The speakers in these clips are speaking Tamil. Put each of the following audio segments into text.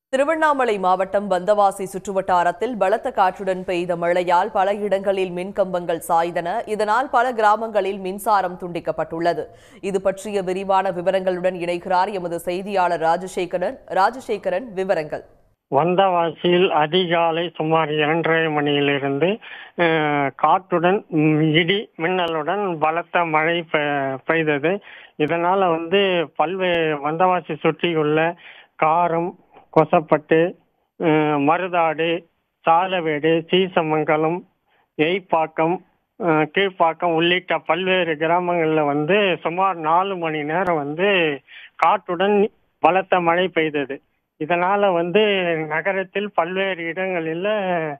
திருவண்ணாமலை மாவட்டம் பந்தவாசி சுற்றுவட்டாரத்தில் பலத்த காற்றுடன் பெய்த மழையால் பல இடங்களில் மின்கம்பங்கள் சாய்ந்தன இதனால் பல கிராமங்களில் மின்சாரம் துண்டிக்கப்பட்டுள்ளது இது பற்றிய விரிவான விவரங்களுடன் இணைகிறார் எமது செய்தியாளர் ராஜசேகரன் ராஜசேகரன் விவரங்கள் வந்தவாசியில் அதிகாலை சுமார் இரண்டரை மணியிலிருந்து அஹ், காற்றுடன் ம், இடி மின்னலுடன் பலத்த மழை பெ- பெய்தது இதனால வந்து பல்வேறு வந்தவாசி சுற்றியுள்ள காரம் கொசப்பட்டு அஹ், மருதாடு சாலவேடு சீசமங்கலம் எய்ப்பாக்கம் அஹ், கீழ்ப்பாக்கம் உள்ளிட்ட பல்வேறு கிராமங்களில் வந்து சுமார் நாலு மணி நேரம் வந்து காற்றுடன் பலத்த மழை பெய்தது இதனால வந்து நகரத்தில் பல்வேறு இடங்களில்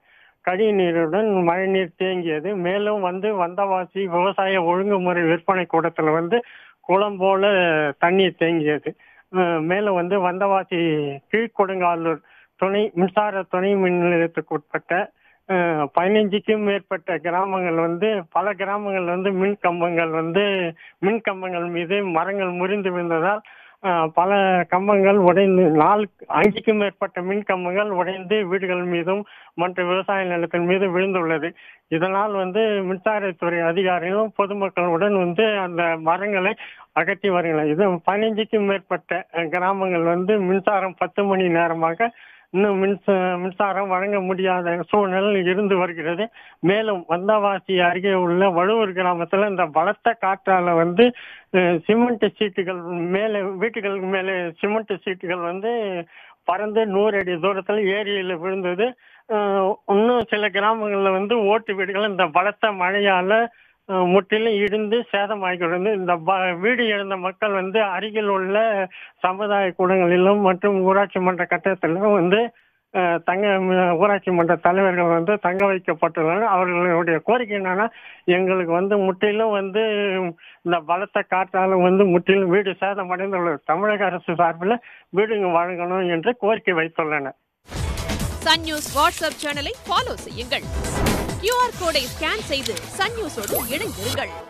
கழிநீருடன் மழைநீர் தேங்கியது மேலும் வந்து வந்தவாசி விவசாய ஒழுங்குமுறை விற்பனை கூடத்துல வந்து குளம் போல தண்ணீர் தேங்கியது அஹ் மேலும் வந்து வந்தவாசி கீழ்கொடுங்காலூர் துணை மின்சார துணை மின் நிலையத்துக்கு உட்பட்ட அஹ், பதினைஞ்சுக்கும் மேற்பட்ட கிராமங்கள் வந்து பல கிராமங்கள் வந்து மின் கம்பங்கள் வந்து மின் கம்பங்கள் மீது மரங்கள் முறிந்து விழுந்ததால் அஹ், பல கம்பங்கள் உடைந்து நாலு அஞ்சுக்கும் மேற்பட்ட மின் கம்பங்கள் உடைந்து வீடுகள் மீதும் மற்ற விவசாய நிலத்தின் மீது விழுந்துள்ளது இதனால் வந்து மின்சாரத்துறை அதிகாரிகளும் பொதுமக்களுடன் வந்து அந்த மரங்களை அகற்றி வருகிறார் இது பதினைஞ்சுக்கும் மேற்பட்ட அஹ், கிராமங்கள் வந்து மின்சாரம் பத்து மணி நேரமாக இன்னும் மின்ச மின்சாரம் வழங்க முடியாத சூழ்நிலை இருந்து வருகிறது மேலும் வந்தவாசி அருகே உள்ள வழுவூர் கிராமத்துல இந்த பலத்த காற்றால வந்து அஹ், சிமெண்ட் சீட்டுகள் மேலே வீட்டுகளுக்கு மேலே சிமெண்ட் சீட்டுகள் வந்து பறந்து நூறு அடி தூரத்தில் ஏரியில் விழுந்தது அஹ், இன்னும் சில கிராமங்களில் வந்து ஓட்டு வீடுகள் இந்த பலத்த மழையால அஹ், முற்றிலும் இடிந்து சேதமாகிறது இந்த ப- வீடு இழந்த மக்கள் வந்து அருகில் உள்ள சமுதாய கூடங்களிலும் மற்றும் ஊராட்சி மன்ற கட்டத்திலும் வந்து அஹ், தங்க ம- ஊராட்சி மன்ற தலைவர்கள் வந்து தங்க வைக்கப்பட்டுள்ளனர் அவர்களுடைய கோரிக்கை என்னன்னா எங்களுக்கு வந்து முற்றிலும் வந்து இந்த பலத்த காற்றால வந்து முற்றிலும் வீடு சேதமடைந்துள்ளது தமிழக அரசு சார்பில் வீடுங்க வழங்கணும் என்று கோரிக்கை வைத்துள்ளனர் சன் நியூஸ் வாட்ஸ்அப் சேனலை ஃபாலோ செய்யுங்கள் கியூஆர் கோடை ஸ்கேன் செய்து சன் நியூஸோடு இணைந்திருங்கள்